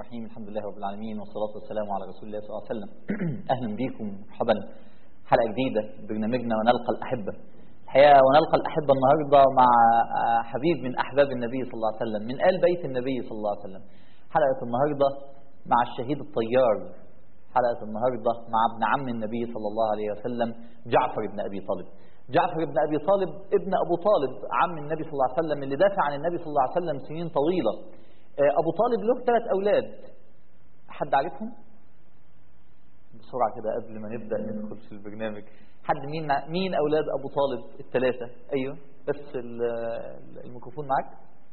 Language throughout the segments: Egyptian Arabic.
الرحيم الحمد لله رب العالمين والصلاة والسلام على رسول الله صلى الله عليه وسلم أهلا بكم مرحبا حلقة جديدة برنامجنا ونلقى الأحبة الحقيقة ونلقى الأحبة النهاردة مع حبيب من أحباب النبي صلى الله عليه وسلم من آل بيت النبي صلى الله عليه وسلم حلقة النهاردة مع الشهيد الطيار حلقة النهاردة مع ابن عم النبي صلى الله عليه وسلم جعفر بن أبي طالب جعفر بن أبي طالب ابن أبو طالب عم النبي صلى الله عليه وسلم اللي دافع عن النبي صلى الله عليه وسلم سنين طويلة أبو طالب له ثلاث أولاد حد عارفهم؟ بسرعة كده قبل ما نبدأ ندخل في البرنامج حد مين مين أولاد أبو طالب الثلاثة؟ أيوه بس الميكروفون معاك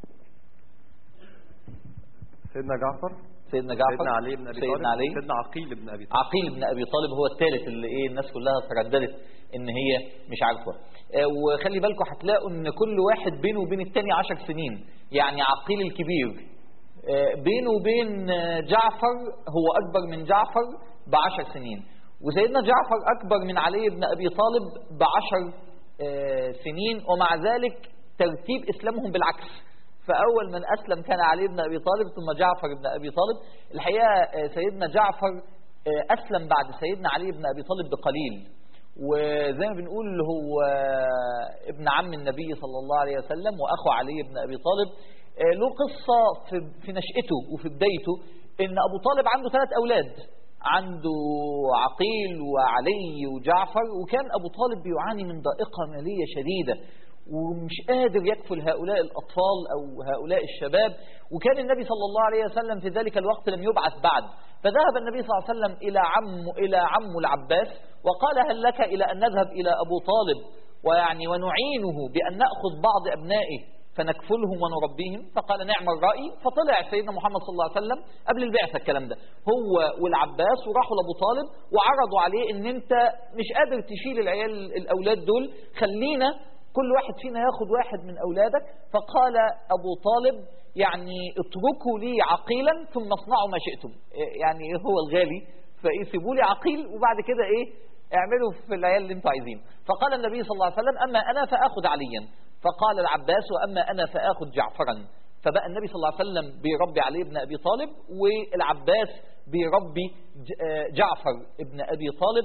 سيدنا جعفر سيدنا جعفر سيدنا علي بن ابي سيدنا طالب علي سيدنا عقيل بن ابي طالب عقيل بن ابي طالب هو الثالث اللي ايه الناس كلها ترددت ان هي مش عارفه آه، وخلي بالكم هتلاقوا ان كل واحد بينه وبين الثاني عشر سنين يعني عقيل الكبير آه، بينه وبين آه، جعفر هو اكبر من جعفر بعشر سنين وسيدنا جعفر اكبر من علي بن ابي طالب بعشر آه، سنين ومع ذلك ترتيب اسلامهم بالعكس فأول من أسلم كان علي بن أبي طالب ثم جعفر بن أبي طالب الحقيقة آه، سيدنا جعفر آه، أسلم بعد سيدنا علي بن أبي طالب بقليل وزي ما بنقول هو آه، ابن عم النبي صلى الله عليه وسلم وأخو علي بن أبي طالب آه، له قصة في, في نشأته وفي بدايته إن أبو طالب عنده ثلاث أولاد عنده عقيل وعلي وجعفر وكان أبو طالب بيعاني من ضائقة مالية شديدة ومش قادر يكفل هؤلاء الأطفال أو هؤلاء الشباب وكان النبي صلى الله عليه وسلم في ذلك الوقت لم يبعث بعد فذهب النبي صلى الله عليه وسلم إلى عم إلى عمه العباس وقال هل لك إلى أن نذهب إلى أبو طالب ويعني ونعينه بأن نأخذ بعض أبنائه فنكفلهم ونربيهم فقال نعم الرأي فطلع سيدنا محمد صلى الله عليه وسلم قبل البعثة الكلام ده هو والعباس وراحوا لأبو طالب وعرضوا عليه ان انت مش قادر تشيل العيال الأولاد دول خلينا كل واحد فينا ياخد واحد من أولادك فقال أبو طالب يعني اتركوا لي عقيلا ثم اصنعوا ما شئتم إيه يعني إيه هو الغالي فإيه سيبوا لي عقيل وبعد كده إيه اعملوا في العيال اللي انتوا عايزين فقال النبي صلى الله عليه وسلم أما أنا فآخذ عليا فقال العباس وأما أنا فآخذ جعفرا فبقى النبي صلى الله عليه وسلم بيربي علي بن أبي طالب والعباس بيربي ج- آه جعفر ابن أبي طالب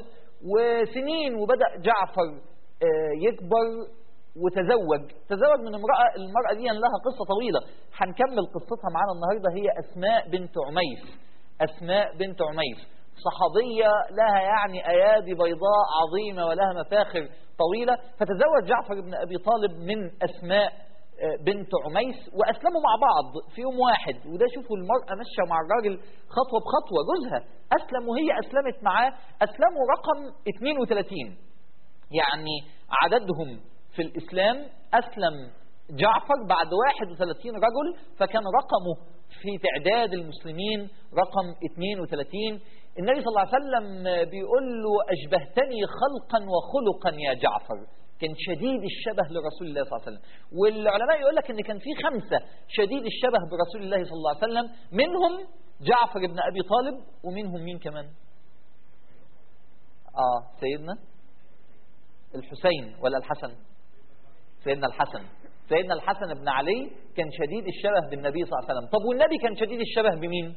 وسنين وبدأ جعفر آه يكبر وتزوج تزوج من امرأة المرأة دي لها قصة طويلة هنكمل قصتها معانا النهاردة هي أسماء بنت عميس أسماء بنت عميس صحابية لها يعني أيادي بيضاء عظيمة ولها مفاخر طويلة فتزوج جعفر بن أبي طالب من أسماء آه، بنت عميس وأسلموا مع بعض في يوم واحد وده شوفوا المرأة ماشية مع الراجل خطوة بخطوة جوزها أسلم وهي أسلمت معاه أسلموا رقم 32 يعني عددهم في الإسلام أسلم جعفر بعد 31 رجل فكان رقمه في تعداد المسلمين رقم 32 النبي صلى الله عليه وسلم بيقول له أشبهتني خلقا وخلقا يا جعفر كان شديد الشبه لرسول الله صلى الله عليه وسلم والعلماء يقول لك ان كان في خمسة شديد الشبه برسول الله صلى الله عليه وسلم منهم جعفر بن أبي طالب ومنهم مين كمان آه سيدنا الحسين ولا الحسن سيدنا الحسن سيدنا الحسن بن علي كان شديد الشبه بالنبي صلى الله عليه وسلم طب والنبي كان شديد الشبه بمين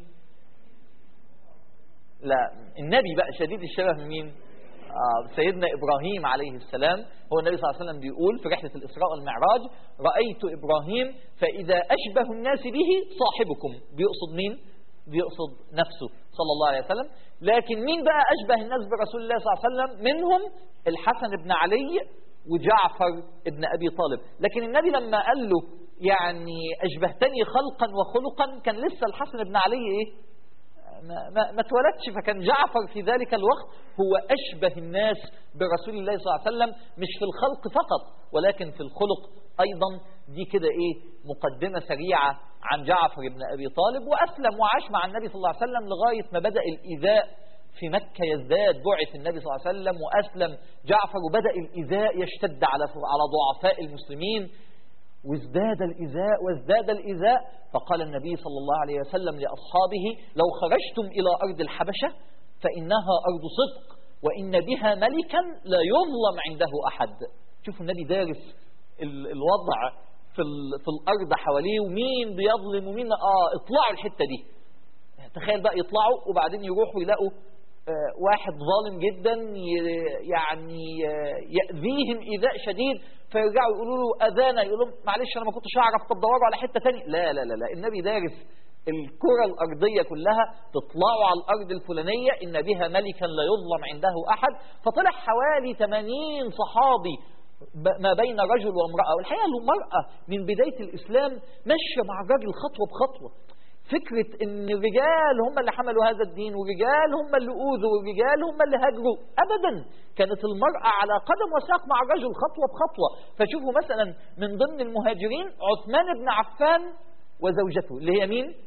لا النبي بقى شديد الشبه بمين آه سيدنا إبراهيم عليه السلام هو النبي صلى الله عليه وسلم بيقول في رحلة الإسراء والمعراج رأيت إبراهيم فإذا أشبه الناس به صاحبكم بيقصد مين بيقصد نفسه صلى الله عليه وسلم لكن مين بقى أشبه الناس برسول الله صلى الله عليه وسلم منهم الحسن بن علي وجعفر ابن أبي طالب لكن النبي لما قال له يعني أشبهتني خلقا وخلقا كان لسه الحسن بن علي إيه ما, ما, ما اتولدش فكان جعفر في ذلك الوقت هو أشبه الناس برسول الله صلى الله عليه وسلم مش في الخلق فقط ولكن في الخلق أيضا دي كده إيه مقدمة سريعة عن جعفر بن أبي طالب وأسلم وعاش مع النبي صلى الله عليه وسلم لغاية ما بدأ الإيذاء في مكة يزداد بعث النبي صلى الله عليه وسلم وأسلم جعفر وبدأ الإيذاء يشتد على على ضعفاء المسلمين وازداد الإيذاء وازداد الإيذاء فقال النبي صلى الله عليه وسلم لأصحابه لو خرجتم إلى أرض الحبشة فإنها أرض صدق وإن بها ملكا لا يظلم عنده أحد شوفوا النبي دارس ال- الوضع في, ال- في الأرض حواليه ومين بيظلم ومين آه اطلعوا الحتة دي تخيل بقى يطلعوا وبعدين يروحوا يلاقوا آه، واحد ظالم جدا ي- يعني آه، يأذيهم إيذاء شديد فيرجعوا يقولوا له أذانا يقول لهم معلش أنا ما كنتش أعرف طب دوروا على حتة تانية لا لا لا لا النبي دارس الكرة الأرضية كلها تطلعوا على الأرض الفلانية إن بها ملكا لا يظلم عنده أحد فطلع حوالي 80 صحابي ب- ما بين رجل وامرأة والحقيقة المرأة من بداية الإسلام ماشية مع الراجل خطوة بخطوة فكرة ان الرجال هم اللي حملوا هذا الدين والرجال هم اللي اوذوا والرجال هم اللي هاجروا ابدا كانت المرأة على قدم وساق مع الرجل خطوة بخطوة فشوفوا مثلا من ضمن المهاجرين عثمان بن عفان وزوجته اللي هي مين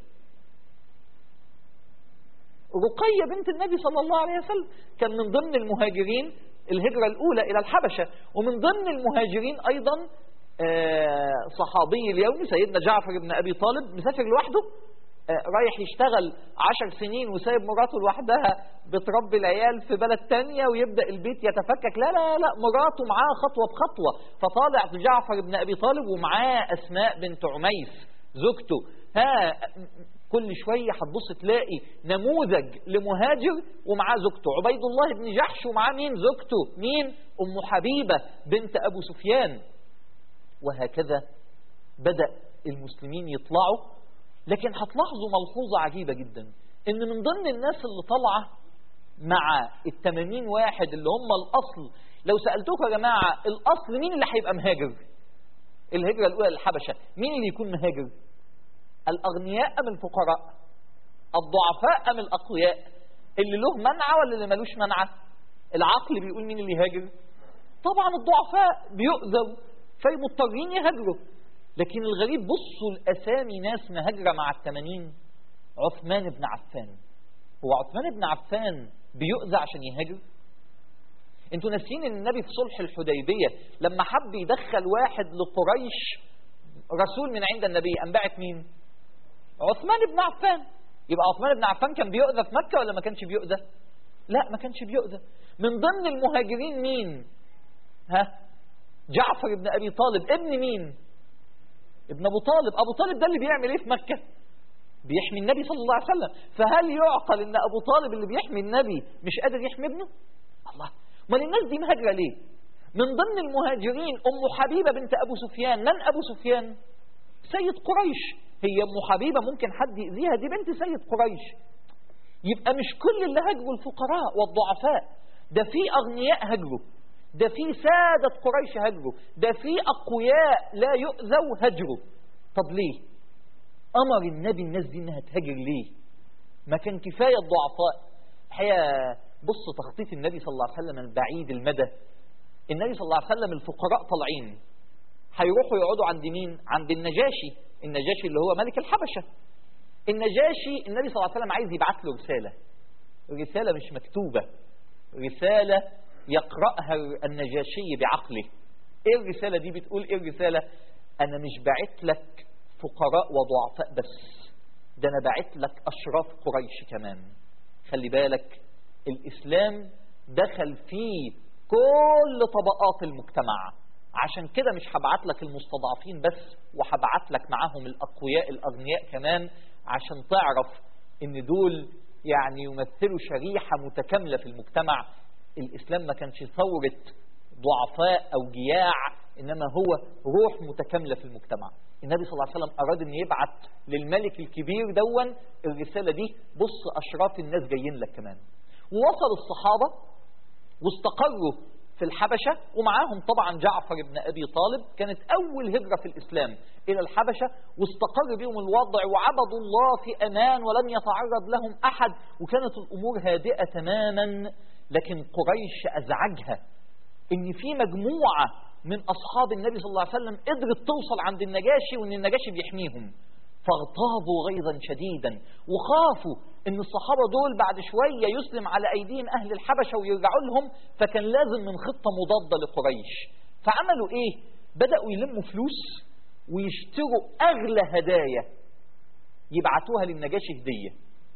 رقية بنت النبي صلى الله عليه وسلم كان من ضمن المهاجرين الهجرة الأولى إلى الحبشة ومن ضمن المهاجرين أيضا آه، صحابي اليوم سيدنا جعفر بن أبي طالب مسافر لوحده آه، رايح يشتغل عشر سنين وسايب مراته لوحدها بتربي العيال في بلد تانية ويبدأ البيت يتفكك لا لا لا مراته معاه خطوة بخطوة فطالع جعفر بن أبي طالب ومعاه أسماء بنت عميس زوجته ها كل شوية هتبص تلاقي نموذج لمهاجر ومعاه زوجته عبيد الله بن جحش ومعاه مين زوجته مين أم حبيبة بنت أبو سفيان وهكذا بدأ المسلمين يطلعوا لكن هتلاحظوا ملحوظة عجيبة جدا ان من ضمن الناس اللي طالعة مع التمانين واحد اللي هم الأصل لو سألتوكم يا جماعة الأصل مين اللي هيبقى مهاجر الهجرة الأولى للحبشة مين اللي يكون مهاجر الأغنياء أم الفقراء الضعفاء أم الأقوياء اللي له منعة ولا اللي ملوش منعة العقل بيقول مين اللي يهاجر طبعا الضعفاء بيؤذوا فمضطرين يهاجروا لكن الغريب بصوا الأسامي ناس مهاجرة مع الثمانين عثمان بن عفان هو عثمان بن عفان بيؤذى عشان يهاجر انتوا ناسيين ان النبي في صلح الحديبية لما حب يدخل واحد لقريش رسول من عند النبي أم بعت مين عثمان بن عفان يبقى عثمان بن عفان كان بيؤذى في مكة ولا ما كانش بيؤذى لا ما كانش بيؤذى من ضمن المهاجرين مين ها جعفر بن أبي طالب ابن مين ابن أبو طالب أبو طالب ده اللي بيعمل إيه في مكة بيحمي النبي صلى الله عليه وسلم فهل يعقل ان ابو طالب اللي بيحمي النبي مش قادر يحمي ابنه الله امال الناس دي مهاجره ليه من ضمن المهاجرين ام حبيبه بنت ابو سفيان من ابو سفيان سيد قريش هي ام حبيبه ممكن حد يأذيها دي بنت سيد قريش يبقى مش كل اللي هاجروا الفقراء والضعفاء ده في اغنياء هاجروا ده في سادة قريش هاجروا ده في أقوياء لا يؤذوا هاجروا طب ليه أمر النبي الناس دي إنها تهاجر ليه ما كان كفاية الضعفاء الحقيقة بص تخطيط النبي صلى الله عليه وسلم البعيد المدى النبي صلى الله عليه وسلم الفقراء طالعين هيروحوا يقعدوا عند مين عند النجاشي النجاشي اللي هو ملك الحبشة النجاشي النبي صلى الله عليه وسلم عايز يبعت له رسالة رسالة مش مكتوبة رسالة يقرأها النجاشي بعقله ايه الرسالة دي بتقول ايه الرسالة انا مش بعت لك فقراء وضعفاء بس ده انا بعت لك اشراف قريش كمان خلي بالك الاسلام دخل فيه كل طبقات المجتمع عشان كده مش هبعت لك المستضعفين بس وهبعت لك معاهم الاقوياء الاغنياء كمان عشان تعرف ان دول يعني يمثلوا شريحة متكاملة في المجتمع الإسلام ما كانش ثورة ضعفاء أو جياع إنما هو روح متكاملة في المجتمع النبي صلى الله عليه وسلم أراد أن يبعت للملك الكبير دون الرسالة دي بص أشراف الناس جايين لك كمان ووصل الصحابة واستقروا في الحبشة ومعاهم طبعا جعفر بن أبي طالب كانت أول هجرة في الإسلام إلى الحبشة واستقر بهم الوضع وعبدوا الله في أمان ولم يتعرض لهم أحد وكانت الأمور هادئة تماما لكن قريش أزعجها إن في مجموعة من أصحاب النبي صلى الله عليه وسلم قدرت توصل عند النجاشي وإن النجاشي بيحميهم فاغتاظوا غيظا شديدا وخافوا ان الصحابة دول بعد شوية يسلم على ايديهم اهل الحبشة ويرجعوا لهم فكان لازم من خطة مضادة لقريش فعملوا ايه بدأوا يلموا فلوس ويشتروا اغلى هدايا يبعتوها للنجاشي هدية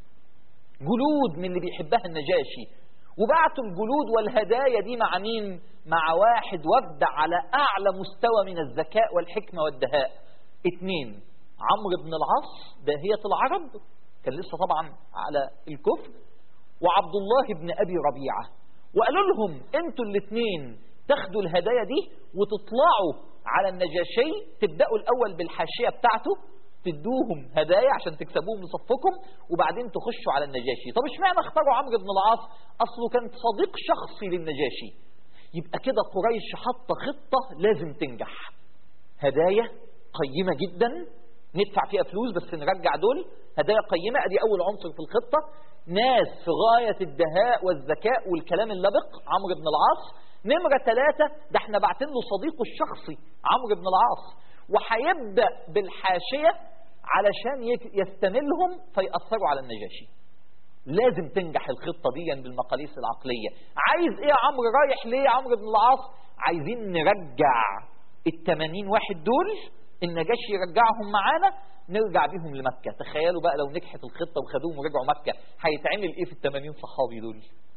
جلود من اللي بيحبها النجاشي وبعتوا الجلود والهدايا دي مع مين مع واحد وفد على اعلى مستوى من الذكاء والحكمة والدهاء اتنين عمرو بن العاص داهية العرب كان لسه طبعا على الكفر وعبد الله بن أبي ربيعة وقالوا لهم انتوا الاثنين تاخدوا الهدايا دي وتطلعوا على النجاشي تبدأوا الأول بالحاشية بتاعته تدوهم هدايا عشان تكسبوهم لصفكم وبعدين تخشوا على النجاشي طب اشمعنى اختاروا عمرو بن العاص اصله كان صديق شخصي للنجاشي يبقى كده قريش حاطه خطه لازم تنجح هدايا قيمه جدا ندفع فيها فلوس بس نرجع دول هدايا قيمه ادي اول عنصر في الخطه ناس في غايه الدهاء والذكاء والكلام اللبق عمرو بن العاص نمره ثلاثه ده احنا باعتين له صديقه الشخصي عمرو بن العاص وهيبدا بالحاشيه علشان يك- يستملهم فيأثروا على النجاشي لازم تنجح الخطة دي بالمقاييس العقلية عايز ايه يا عمرو رايح ليه يا عمرو بن العاص عايزين نرجع التمانين واحد دول النجاشي يرجعهم معانا نرجع بيهم لمكة تخيلوا بقى لو نجحت الخطة وخدوهم ورجعوا مكة هيتعمل ايه في التمانين صحابي دول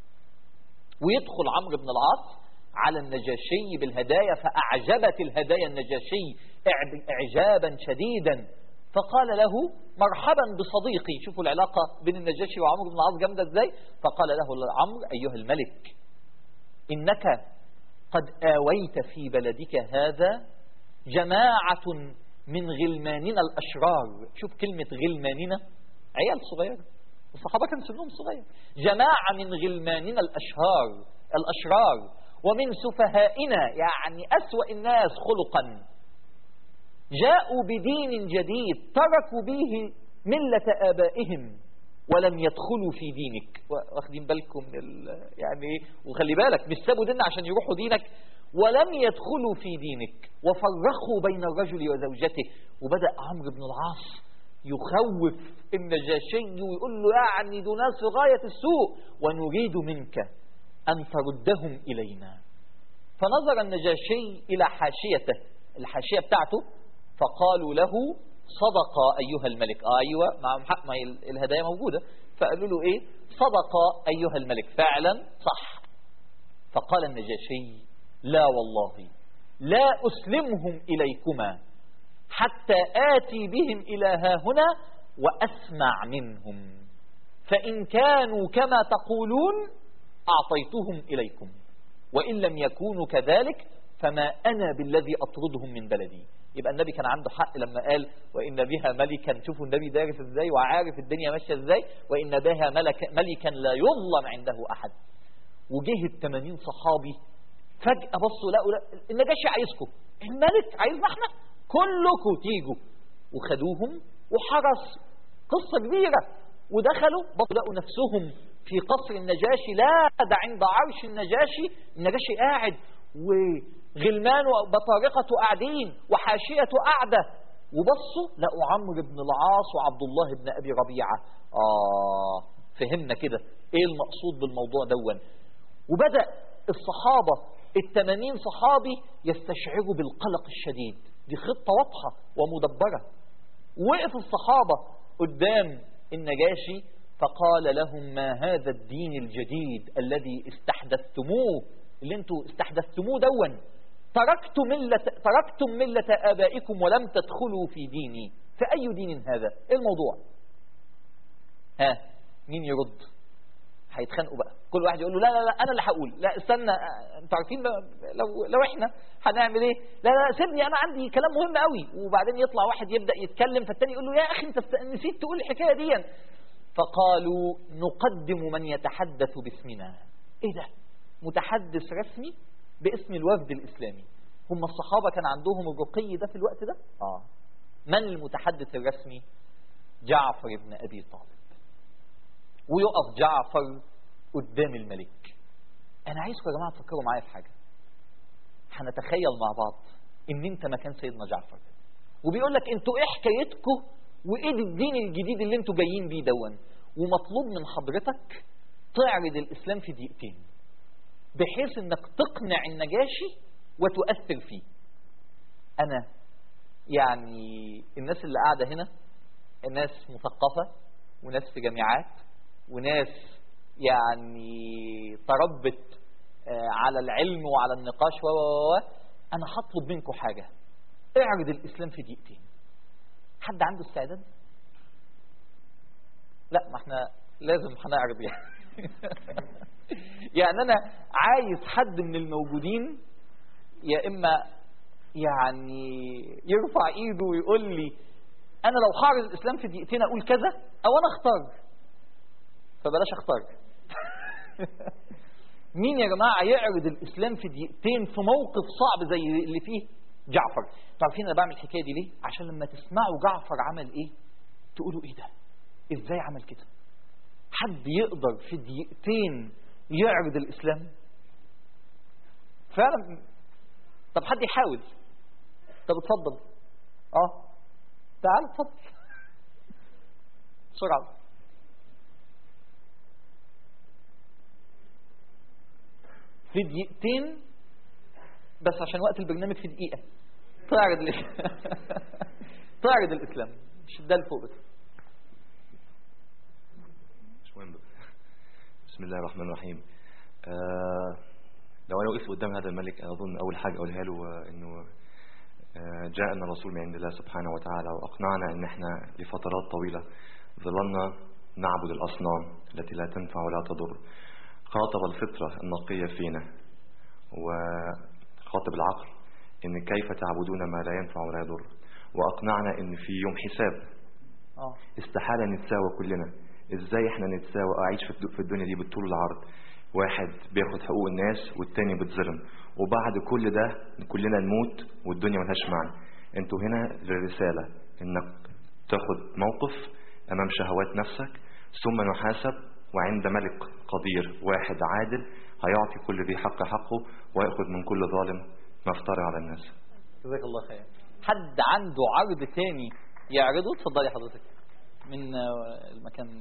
ويدخل عمرو بن العاص على النجاشي بالهدايا فأعجبت الهدايا النجاشي إعب- إعجابا شديدا فقال له مرحبا بصديقي شوفوا العلاقة بين النجاشي وعمرو بن العاص جامدة ازاي فقال له عمرو أيها الملك إنك قد آويت في بلدك هذا جماعة من غلماننا الأشرار شوف كلمة غلماننا عيال صغيرة الصحابة كان سنهم صغير جماعة من غلماننا الأشهار الأشرار ومن سفهائنا يعني أسوأ الناس خلقا جاءوا بدين جديد تركوا به ملة آبائهم ولم يدخلوا في دينك واخدين بالكم من ال... يعني ايه وخلي بالك مش سابوا ديننا عشان يروحوا دينك ولم يدخلوا في دينك وفرقوا بين الرجل وزوجته وبدأ عمرو بن العاص يخوف النجاشي ويقول له يعني دول ناس في غاية السوء ونريد منك أن تردهم إلينا فنظر النجاشي إلى حاشيته الحاشية بتاعته فقالوا له صدق أيها الملك آه أيوة مع حق ما هي الهدايا موجودة فقالوا له إيه صدق أيها الملك فعلا صح فقال النجاشي لا والله لا أسلمهم إليكما حتى آتي بهم إلى ها هنا وأسمع منهم فإن كانوا كما تقولون أعطيتهم إليكم وإن لم يكونوا كذلك فما أنا بالذي أطردهم من بلدي يبقى النبي كان عنده حق لما قال وإن بها ملكا شوفوا النبي دارس ازاي وعارف الدنيا ماشية ازاي وإن بها ملك ملكا لا يظلم عنده أحد وجه الثمانين صحابي فجأة بصوا لقوا لا النجاشي عايزكم الملك عايزنا احنا كلكم تيجوا وخدوهم وحرس قصة كبيرة ودخلوا بصوا لقوا نفسهم في قصر النجاشي لا ده عند عرش النجاشي النجاشي قاعد وغلمان وبطارقته قاعدين وحاشيته قاعدة وبصوا لقوا عمرو بن العاص وعبد الله بن أبي ربيعة آه فهمنا كده ايه المقصود بالموضوع دون وبدأ الصحابة الثمانين صحابي يستشعروا بالقلق الشديد دي خطة واضحة ومدبرة وقف الصحابة قدام النجاشي فقال لهم ما هذا الدين الجديد الذي استحدثتموه اللي انتوا استحدثتموه دون تركت ملة تركتم ملة آبائكم ولم تدخلوا في ديني فأي دين هذا ايه الموضوع ها مين يرد هيتخانقوا بقى كل واحد يقول له لا لا لا انا اللي هقول لا استنى انتوا عارفين لو لو احنا هنعمل ايه لا لا سيبني انا عندي كلام مهم قوي وبعدين يطلع واحد يبدا يتكلم فالتاني يقول له يا اخي انت نسيت تقول الحكايه دي فقالوا نقدم من يتحدث باسمنا ايه ده متحدث رسمي باسم الوفد الاسلامي هم الصحابه كان عندهم الرقي ده في الوقت ده اه من المتحدث الرسمي جعفر بن ابي طالب ويقف جعفر قدام الملك انا عايزكم يا جماعه تفكروا معايا في حاجه هنتخيل مع بعض ان انت مكان سيدنا جعفر وبيقول لك انتوا ايه حكايتكم وايه الدين الجديد اللي انتوا جايين بيه دون ومطلوب من حضرتك تعرض الاسلام في دقيقتين بحيث انك تقنع النجاشي وتؤثر فيه انا يعني الناس اللي قاعده هنا ناس مثقفه وناس في جامعات وناس يعني تربت على العلم وعلى النقاش و انا هطلب منكم حاجه اعرض الاسلام في دقيقتين حد عنده استعداد لا ما احنا لازم هنعرض يعني يعني انا عايز حد من الموجودين يا اما يعني يرفع ايده ويقول لي انا لو هعرض الاسلام في دقيقتين اقول كذا او انا اختار فبلاش اختار مين يا جماعه يعرض الاسلام في دقيقتين في موقف صعب زي اللي فيه جعفر انتوا عارفين انا بعمل الحكايه دي ليه عشان لما تسمعوا جعفر عمل ايه تقولوا ايه ده ازاي عمل كده حد يقدر في دقيقتين يعرض الاسلام فعلا طب حد يحاول طب اتفضل اه تعال اتفضل بسرعه في دقيقتين بس عشان وقت البرنامج في دقيقة تعرض الإسلام تعرض الإسلام مش ده لفوق بس مش مهم بسم الله الرحمن الرحيم آه لو انا وقفت قدام هذا الملك أنا اظن اول حاجه اقولها له آه، انه آه جاءنا رسول من عند الله سبحانه وتعالى واقنعنا ان احنا لفترات طويله ظللنا نعبد الاصنام التي لا تنفع ولا تضر خاطب الفطره النقيه فينا وخاطب العقل ان كيف تعبدون ما لا ينفع ولا يضر واقنعنا ان في يوم حساب اه استحالة نتساوى كلنا ازاي احنا نتساوى اعيش في الد- في الدنيا دي بالطول والعرض واحد بياخد حقوق الناس والتاني بيتظلم وبعد كل ده كلنا نموت والدنيا ملهاش معنى انتوا هنا للرسالة انك تاخد موقف امام شهوات نفسك ثم نحاسب وعند ملك قدير واحد عادل هيعطي كل ذي حق حقه ويأخذ من كل ظالم ما افترى على الناس جزاك الله خير حد عنده عرض تاني يعرضه اتفضلي حضرتك من آه، المكان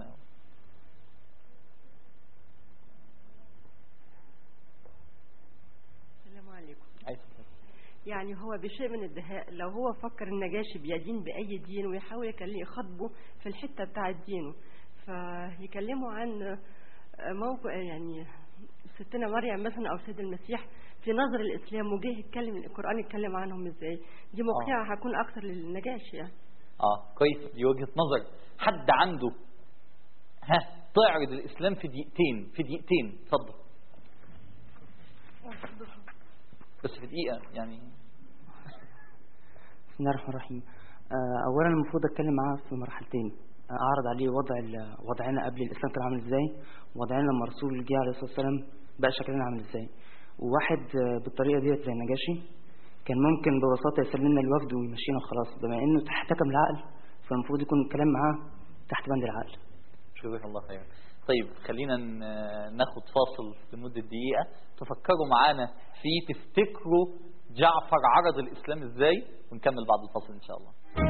السلام عليكم عايز يعني هو بشيء من الدهاء لو هو فكر النجاشي بيدين بأي دين ويحاول يكلم يخاطبه في الحتة بتاعة دينه فيكلموا عن موقع يعني ستنا مريم مثلا أو سيد المسيح في نظر الإسلام وجه يتكلم القرآن يتكلم عنهم إزاي دي موقعة هتكون أكثر للنجاشي يعني اه كويس دي وجهة نظر حد عنده ها تعرض الاسلام في دقيقتين في دقيقتين اتفضل بس في دقيقة يعني بسم الله الرحمن الرحيم آه، اولا المفروض اتكلم معاه في مرحلتين آه، اعرض عليه وضع ال- وضعنا قبل الاسلام كان عامل ازاي وضعنا لما الرسول جه عليه الصلاه والسلام بقى شكلنا عامل ازاي وواحد آه، بالطريقه ديت زي النجاشي كان ممكن ببساطه يسلمنا الوفد ويمشينا وخلاص بما انه احتكم العقل فالمفروض يكون الكلام معاه تحت بند العقل جزاك الله خير طيب خلينا ن- ناخد فاصل لمدة دقيقة تفكروا معانا في تفتكروا جعفر عرض الإسلام إزاي ونكمل بعد الفاصل إن شاء الله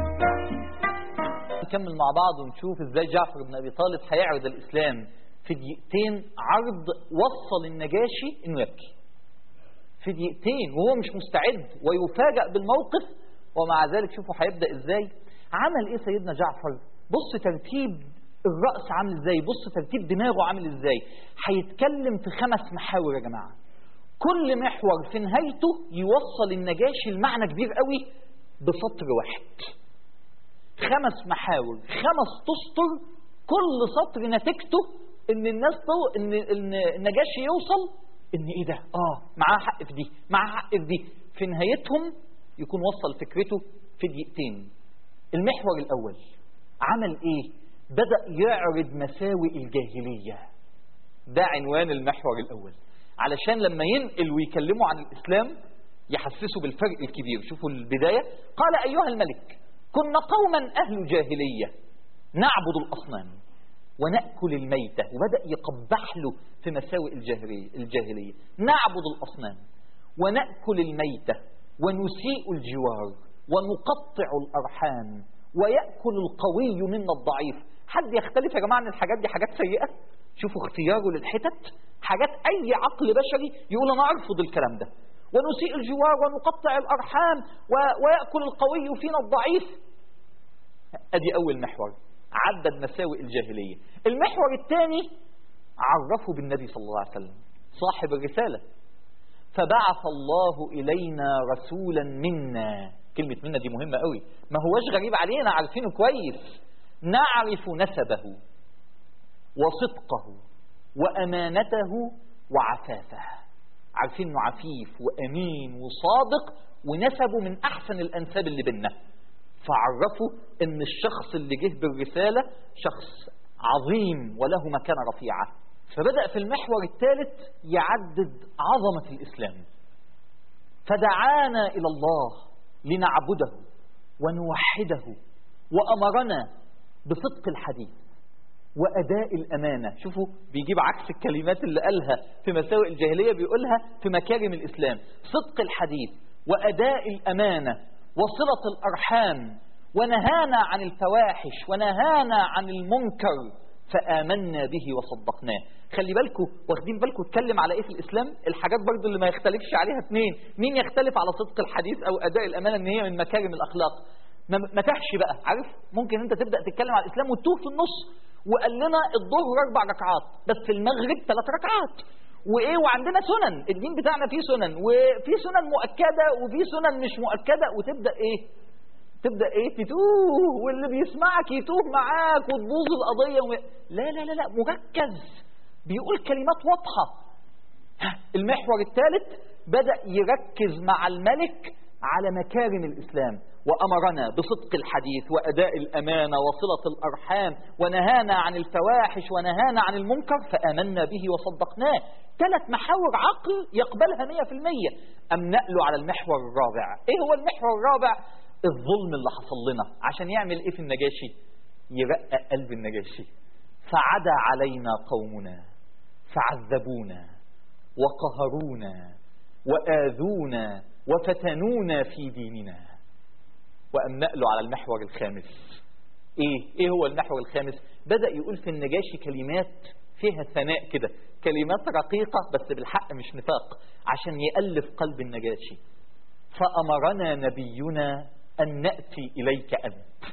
نكمل مع بعض ونشوف إزاي جعفر بن أبي طالب هيعرض الإسلام في دقيقتين عرض وصل النجاشي إنه يبكي في دقيقتين وهو مش مستعد ويفاجأ بالموقف ومع ذلك شوفوا هيبدأ إزاي عمل إيه سيدنا جعفر بص ترتيب الرأس عامل إزاي بص ترتيب دماغه عامل إزاي هيتكلم في خمس محاور يا جماعة كل محور في نهايته يوصل النجاشي المعنى كبير قوي بسطر واحد خمس محاور خمس تسطر كل سطر نتيجته ان الناس تو ان ان النجاشي يوصل ان ايه ده اه معاه حق في دي معاه حق في دي في نهايتهم يكون وصل فكرته في دقيقتين المحور الاول عمل ايه بدا يعرض مساوئ الجاهليه ده عنوان المحور الاول علشان لما ينقل ويكلموا عن الاسلام يحسسوا بالفرق الكبير شوفوا البدايه قال ايها الملك كنا قوما اهل جاهليه نعبد الاصنام وناكل الميته وبدا يقبح له في مساوئ الجاهليه الجاهليه نعبد الاصنام وناكل الميته ونسيء الجوار ونقطع الارحام وياكل القوي منا الضعيف حد يختلف يا جماعه ان الحاجات دي حاجات سيئه شوفوا اختياره للحتت حاجات اي عقل بشري يقول انا ارفض الكلام ده ونسيء الجوار ونقطع الارحام و... وياكل القوي فينا الضعيف ادي اول محور عدد مساوئ الجاهليه المحور الثاني عرفه بالنبي صلى الله عليه وسلم صاحب الرساله فبعث الله الينا رسولا منا كلمه منا دي مهمه قوي ما هوش غريب علينا عارفينه كويس نعرف نسبه وصدقه وأمانته وعفافه عارفين انه عفيف وأمين وصادق ونسبه من أحسن الأنساب اللي بينا فعرفوا ان الشخص اللي جه بالرسالة شخص عظيم وله مكانة رفيعة فبدأ في المحور الثالث يعدد عظمة الإسلام فدعانا إلى الله لنعبده ونوحده وأمرنا بصدق الحديث وأداء الأمانة شوفوا بيجيب عكس الكلمات اللي قالها في مساوئ الجاهلية بيقولها في مكارم الإسلام صدق الحديث وأداء الأمانة وصلة الأرحام ونهانا عن الفواحش ونهانا عن المنكر فآمنا به وصدقناه خلي بالكم واخدين بالكم اتكلم على ايه في الاسلام الحاجات برضو اللي ما يختلفش عليها اثنين مين يختلف على صدق الحديث او اداء الامانه ان هي من مكارم الاخلاق ما ما تحش بقى عارف ممكن انت تبدا تتكلم على الاسلام وتتوه في النص وقال لنا الظهر اربع ركعات بس في المغرب ثلاث ركعات وايه وعندنا سنن الدين بتاعنا فيه سنن وفي سنن مؤكده وفي سنن مش مؤكده وتبدا ايه تبدا ايه تتوه واللي بيسمعك يتوه معاك وتبوظ القضيه و... لا لا لا لا مركز بيقول كلمات واضحه ها، المحور الثالث بدا يركز مع الملك على مكارم الاسلام وامرنا بصدق الحديث واداء الامانه وصله الارحام ونهانا عن الفواحش ونهانا عن المنكر فامنا به وصدقناه ثلاث محاور عقل يقبلها 100% ام نقله على المحور الرابع ايه هو المحور الرابع الظلم اللي حصل لنا عشان يعمل ايه في النجاشي يرقق قلب النجاشي فعدا علينا قومنا فعذبونا وقهرونا وآذونا وفتنونا في ديننا وأم نقله على المحور الخامس ايه ايه هو المحور الخامس بدأ يقول في النجاشي كلمات فيها ثناء كده كلمات رقيقة بس بالحق مش نفاق عشان يألف قلب النجاشي فأمرنا نبينا أن نأتي إليك أنت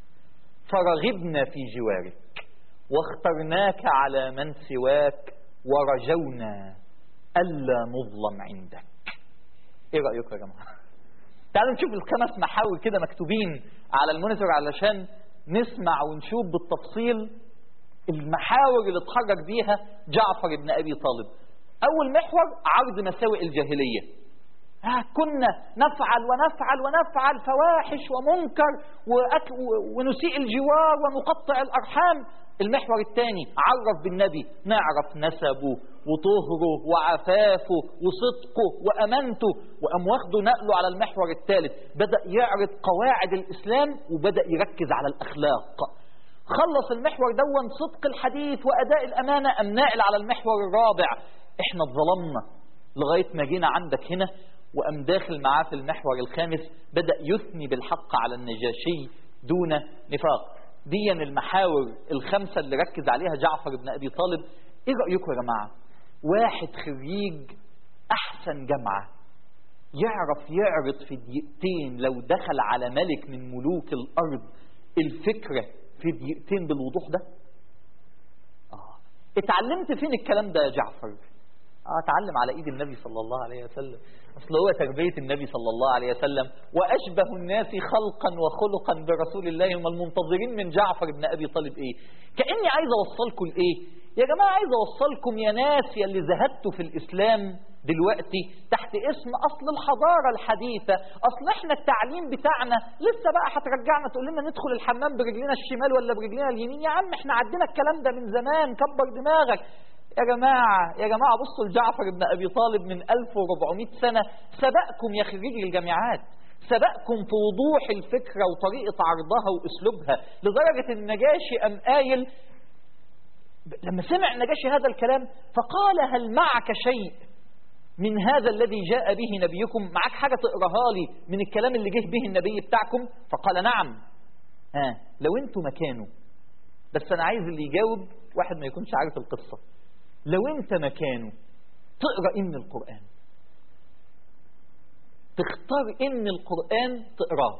فرغبنا في جوارك واخترناك على من سواك ورجونا ألا نظلم عندك إيه رأيكم يا جماعة تعالوا نشوف الخمس محاور كده مكتوبين على المونيتور علشان نسمع ونشوف بالتفصيل المحاور اللي اتحرك بيها جعفر بن أبي طالب أول محور عرض مساوئ الجاهلية آه كنا نفعل ونفعل ونفعل فواحش ومنكر وأك ونسيء الجوار ونقطع الأرحام المحور الثاني عرف بالنبي نعرف نسبه وطهره وعفافه وصدقه وأمانته وأم واخده نقله على المحور الثالث بدأ يعرض قواعد الإسلام وبدأ يركز على الأخلاق خلص المحور دون صدق الحديث وأداء الأمانة أم ناقل على المحور الرابع احنا اتظلمنا لغاية ما جينا عندك هنا وأم داخل معاه في المحور الخامس بدأ يثني بالحق على النجاشي دون نفاق دي المحاور الخمسة اللي ركز عليها جعفر بن أبي طالب إيه رأيكم يا جماعة واحد خريج أحسن جامعة يعرف يعرض في دقيقتين لو دخل على ملك من ملوك الأرض الفكرة في دقيقتين بالوضوح ده آه. اتعلمت فين الكلام ده يا جعفر اه اتعلم على ايد النبي صلى الله عليه وسلم اصل هو تربيه النبي صلى الله عليه وسلم واشبه الناس خلقا وخلقا برسول الله هم المنتظرين من جعفر بن ابي طالب ايه كاني عايز اوصلكم لايه يا جماعه عايز اوصلكم يا ناس يا اللي زهدتوا في الاسلام دلوقتي تحت اسم اصل الحضاره الحديثه اصل احنا التعليم بتاعنا لسه بقى هترجعنا تقول لنا ندخل الحمام برجلنا الشمال ولا برجلنا اليمين يا عم احنا عدينا الكلام ده من زمان كبر دماغك يا جماعة يا جماعة بصوا لجعفر بن أبي طالب من 1400 سنة سبقكم يا خريجي الجامعات سبقكم في وضوح الفكرة وطريقة عرضها وأسلوبها لدرجة النجاشي أم قايل لما سمع النجاشي هذا الكلام فقال هل معك شيء من هذا الذي جاء به نبيكم معك حاجة تقراها لي من الكلام اللي جه به النبي بتاعكم فقال نعم ها لو انتوا مكانه بس أنا عايز اللي يجاوب واحد ما يكونش عارف القصة لو انت مكانه تقرا ايه من القران تختار ايه من القران تقراه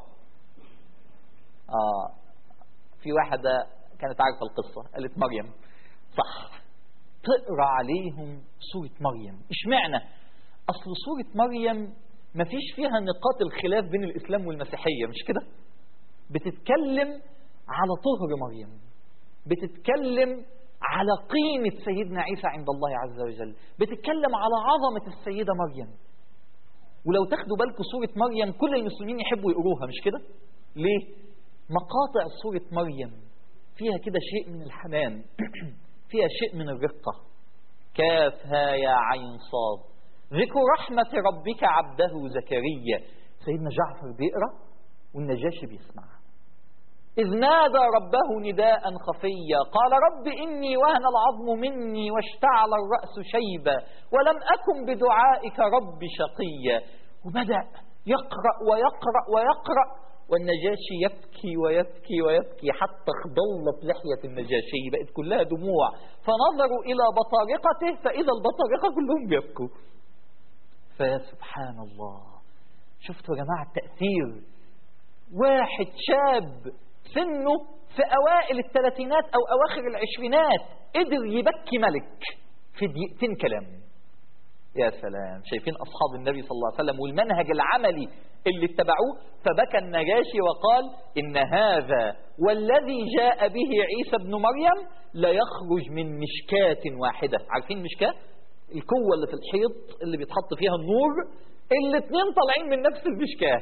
اه في واحده كانت عارفه القصه قالت مريم صح تقرا عليهم سوره مريم اشمعنى اصل سوره مريم ما فيش فيها نقاط الخلاف بين الاسلام والمسيحيه مش كده بتتكلم على طهر مريم بتتكلم على قيمة سيدنا عيسى عند الله عز وجل بتتكلم على عظمة السيدة مريم ولو تاخدوا بالكم سورة مريم كل المسلمين يحبوا يقروها مش كده ليه مقاطع سورة مريم فيها كده شيء من الحنان فيها شيء من الرقة كافها يا عين صاد ذكر رحمة ربك عبده زكريا سيدنا جعفر بيقرأ والنجاشي بيسمع إذ نادى ربه نداء خفيا قال رب إني وهن العظم مني واشتعل الرأس شيبا ولم أكن بدعائك رب شقيا وبدأ يقرأ ويقرأ ويقرأ والنجاشي يبكي ويبكي ويبكي حتى اخضلت لحية النجاشي بقت كلها دموع فنظروا إلى بطارقته فإذا البطارقة كلهم بيبكوا فيا سبحان الله شفتوا يا جماعة التأثير واحد شاب سنه في أوائل الثلاثينات أو أواخر العشرينات قدر يبكي ملك في دقيقتين كلام يا سلام شايفين أصحاب النبي صلى الله عليه وسلم والمنهج العملي اللي اتبعوه فبكى النجاشي وقال إن هذا والذي جاء به عيسى ابن مريم لا يخرج من مشكاة واحدة عارفين مشكاة الكوة اللي في الحيط اللي بيتحط فيها النور الاثنين طالعين من نفس المشكاة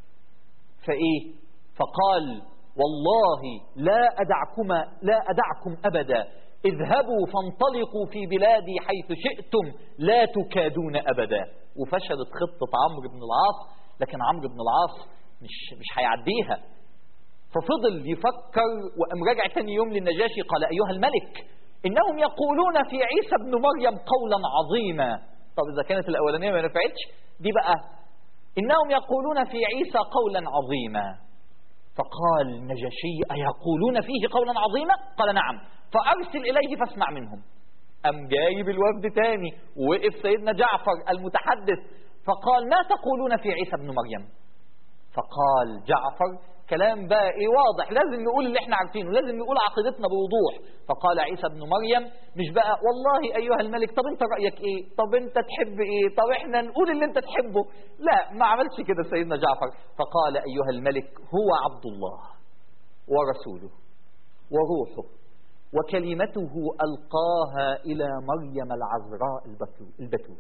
فإيه فقال والله لا أدعكما لا أدعكم أبدا اذهبوا فانطلقوا في بلادي حيث شئتم لا تكادون أبدا وفشلت خطة عمرو بن العاص لكن عمرو بن العاص مش مش هيعديها ففضل يفكر وقام راجع تاني يوم للنجاشي قال أيها الملك إنهم يقولون في عيسى ابن مريم قولا عظيما طب إذا كانت الأولانية ما نفعتش دي بقى إنهم يقولون في عيسى قولا عظيما فقال النجاشي أيقولون فيه قولا عظيما قال نعم فأرسل إليه فاسمع منهم أم جايب الوفد تاني ووقف سيدنا جعفر المتحدث فقال ما تقولون في عيسى ابن مريم فقال جعفر كلام بقى ايه واضح لازم نقول اللي احنا عارفينه لازم نقول عقيدتنا بوضوح فقال عيسى ابن مريم مش بقى والله ايها الملك طب انت رايك ايه طب انت تحب ايه طب احنا نقول اللي انت تحبه لا ما عملش كده سيدنا جعفر فقال ايها الملك هو عبد الله ورسوله وروحه وكلمته القاها الى مريم العذراء البتول, البتول